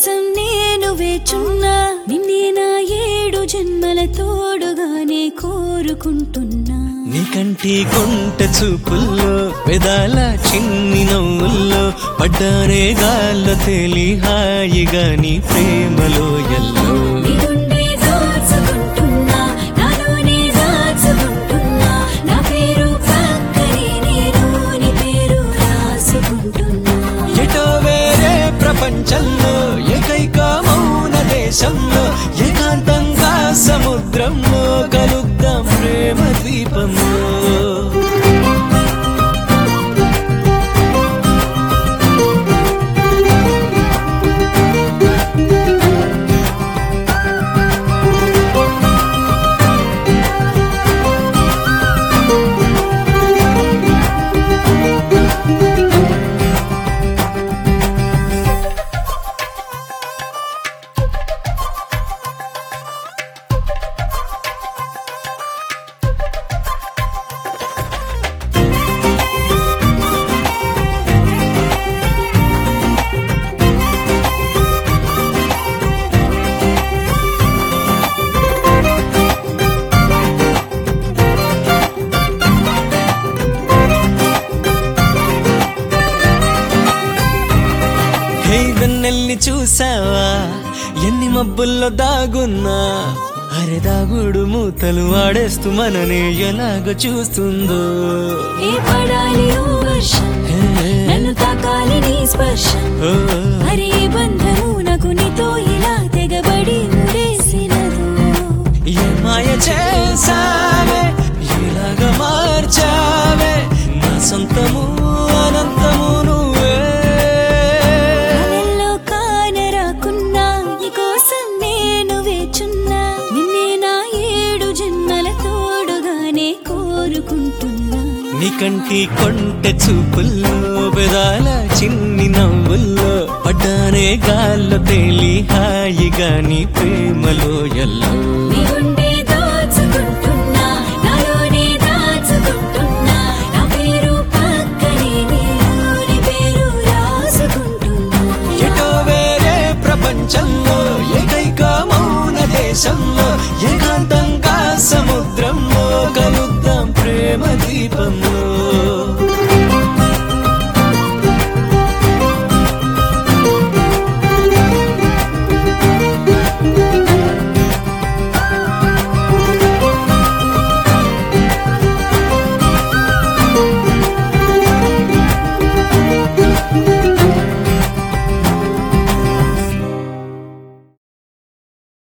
నీకోసం నేను వేచున్నా నిన్నే నా ఏడు జన్మల తోడుగానే కోరుకుంటున్నా నీ కంటి కొంట చూపుల్లో పెదాల చిన్ని నవ్వుల్లో పడ్డానే గాల్లో తేలి హాయిగా నీ ప్రేమలో ఎల్లో నీ గుండె దోచుకుంటున్నా నాలోనే దాచుకుంటున్నా నా పేరు పక్కనే నేను నీ పేరు రాసుకుంటున్నా ఎటో వేరే ప్రపంచంలో ఏకైక మౌన దేశంలో ఏకాంతంగా సముద్రంలో కలుద్దాం ప్రేమ ద్వీపంలో హే వెన్నెల్ని చూసావా ఎన్ని మబ్బుల్లో దాగున్నా అరే దాగుడు మూతలు ఆడేస్తూ మననే ఎలాగ చూస్తుందో ఏ పడాలి ఓ వర్షం హే, నన్ను తాకాలి నీ స్పర్శం ఓ, అరే ఈ బంధము నాకు నీతో ఇలా తెగబడి ముడేసినదు ఏ మాయ చేసావే ఇలాగ మార్చావే నా సొంతము అనంతము నువ్వే కలల్లో కానరాకున్నా నీకోసం నేను వేచున్నా నిన్నే నా ఏడు జన్మల తోడుగానే కోరుకుంటున్నా నీ కంటి కొంట చూపుల్లో పెదాల చిన్ని నవ్వుల్లో పడ్డానే గాల్లో తేలి హాయిగా నీ ప్రేమలో ఎల్లో నీ గుండె దోచుకుంటున్నా నాలోనే దాచుకుంటున్నా నా పేరు పక్కనే నేను నీ పేరు రాసుకుంటున్నా ఎటో వేరే ప్రపంచంలో ఏకైక మౌన దేశంలో